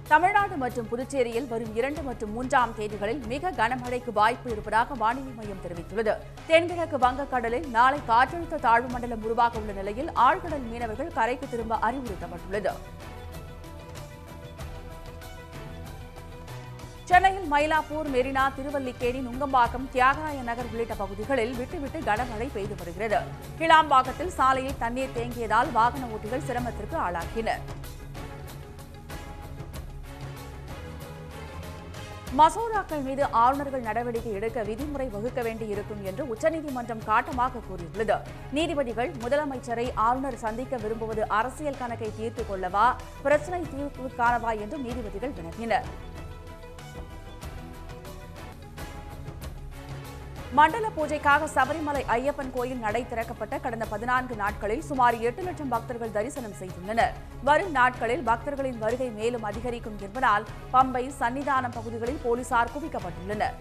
தமிழ்நாடு மற்றும் புதுச்சேரியில் வரும் இரண்டு மற்றும் மூன்றாம் தேதிகளில் மிக கனமழைக்கு வாய்ப்பு இருப்பதாக வானிலை மையம் தெரிவித்துள்ளது தென்கிழக்கு வங்கக்கடலில் நாளை காற்றழுத்த தாழ்வு மண்டலம் உருவாக உள்ள நிலையில் ஆழ்கடல் மீனவர்கள் கரைக்கு திரும்ப அறிவுறுத்தப்பட்டுள்ளது சென்னையில் மயிலாப்பூர் மெரினா திருவல்லிக்கேணி நுங்கம்பாக்கம் தியாகராய நகர் உள்ளிட்ட பகுதிகளில் விட்டுவிட்டு கனமழை பெய்து வருகிறது கிளாம்பாக்கத்தில் சாலையில் தண்ணீர் தேங்கியதால் வாகன ஓட்டிகள் சிரமத்திற்கு ஆளாகினர் மசோதாக்கள் மீது ஆளுநர்கள் நடவடிக்கை எடுக்க விதிமுறை வகுக்க வேண்டியிருக்கும் என்று உச்சநீதிமன்றம் காட்டமாக கூறியுள்ளது நீதிபதிகள் முதலமைச்சரை ஆளுநர் சந்திக்க விரும்புவது அரசியல் கணக்கை தீர்த்துக் கொள்ளவா பிரச்சினை தீர்வு காணவா என்றும் நீதிபதிகள் வினவினர் மண்டல பூஜைக்காக சபரிமலை ஐயப்பன் கோயில் நடை திறக்கப்பட்ட கடந்த பதினான்கு நாட்களில் சுமார் எட்டு லட்சம் பக்தர்கள் தரிசனம் செய்துள்ளனர் வரும் நாட்களில் பக்தர்களின் வருகை மேலும் அதிகரிக்கும் என்பதால் பம்பை சன்னிதானம் பகுதிகளில் போலீசார் குவிக்கப்பட்டுள்ளனர்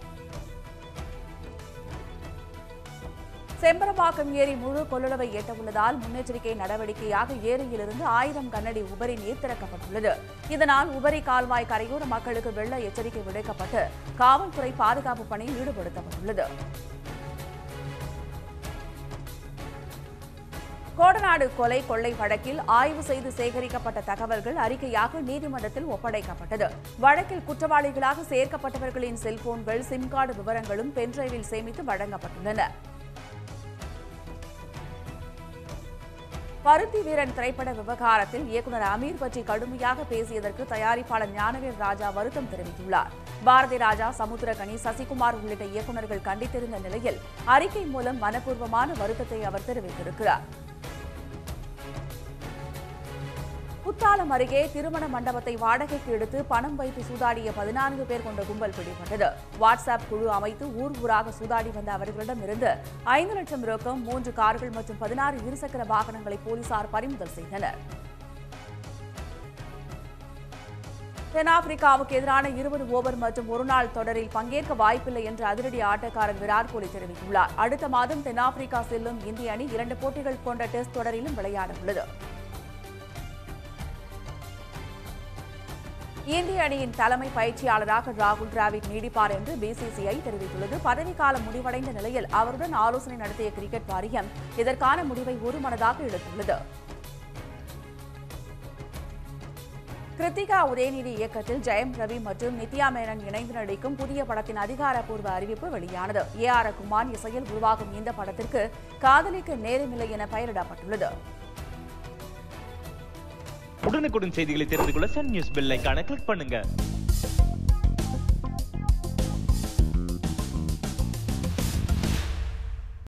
செம்பரம்பாக்கம் ஏரி முழு கொள்ளளவை எட்டவுள்ளதால் முன்னெச்சரிக்கை நடவடிக்கையாக ஏரியிலிருந்து ஆயிரம் கன்னடி உபரி நீர் திறக்கப்பட்டுள்ளது இதனால் உபரி கால்வாய் கரையோர மக்களுக்கு வெள்ள எச்சரிக்கை விடுக்கப்பட்டு காவல்துறை பாதுகாப்பு பணியில் ஈடுபடுத்தப்பட்டுள்ளது கோடநாடு கொலை கொள்ளை வழக்கில் ஆய்வு செய்து சேகரிக்கப்பட்ட தகவல்கள் அறிக்கையாக நீதிமன்றத்தில் ஒப்படைக்கப்பட்டது வழக்கில் குற்றவாளிகளாக சேர்க்கப்பட்டவர்களின் செல்போன்கள் சிம் கார்டு விவரங்களும் பென்டிரைவில் சேமித்து வழங்கப்பட்டுள்ளன பருத்தி வீரன் திரைப்பட விவகாரத்தில் இயக்குநர் அமீர் பற்றி கடுமையாக பேசியதற்கு தயாரிப்பாளர் ஞானவேல் ராஜா வருத்தம் தெரிவித்துள்ளார் பாரதி ராஜா சமுத்திரகனி சசிகுமார் உள்ளிட்ட இயக்குநர்கள் கண்டித்திருந்த நிலையில் அறிக்கை மூலம் மனப்பூர்வமான வருத்தத்தை அவர் தெரிவித்திருக்கிறார் குத்தாலம் அருகே திருமண மண்டபத்தை வாடகைக்கு எடுத்து பணம் வைத்து சூதாடிய பதினான்கு பேர் கொண்ட கும்பல் பிடிபட்டது வாட்ஸ்அப் குழு அமைத்து ஊர் ஊராக சூதாடி வந்த அவர்களிடமிருந்து ஐந்து லட்சம் ரொக்கம் மூன்று கார்கள் மற்றும் பதினாறு இருசக்கர வாகனங்களை போலீசார் பறிமுதல் செய்தனர் தென்னாப்பிரிக்காவுக்கு எதிரான இருபது ஓவர் மற்றும் ஒருநாள் தொடரில் பங்கேற்க வாய்ப்பில்லை என்று அதிரடி ஆட்டக்காரர் விராட் கோலி தெரிவித்துள்ளார் அடுத்த மாதம் தென்னாப்பிரிக்கா செல்லும் இந்திய அணி இரண்டு போட்டிகள் கொண்ட டெஸ்ட் தொடரிலும் விளையாட உள்ளது இந்திய அணியின் தலைமை பயிற்சியாளராக ராகுல் டிராவிட் நீடிப்பார் என்று பிசிசிஐ தெரிவித்துள்ளது பதவிக்காலம் முடிவடைந்த நிலையில் அவருடன் ஆலோசனை நடத்திய கிரிக்கெட் வாரியம் இதற்கான முடிவை ஒருமனதாக எடுத்துள்ளது கிருத்திகா உதயநிதி இயக்கத்தில் ஜெயம் ரவி மற்றும் நித்யா மேனன் இணைந்து நடிக்கும் புதிய படத்தின் அதிகாரப்பூர்வ அறிவிப்பு வெளியானது ஏ ஆர் குமார் இசையில் உருவாகும் இந்த படத்திற்கு காதலிக்க நேரமில்லை என பெயரிடப்பட்டுள்ளது உடனுக்குடன் செய்திகளை தெரிந்து கொள்ள சன் நியூஸ் பெல் ஐகானை கிளிக் பண்ணுங்க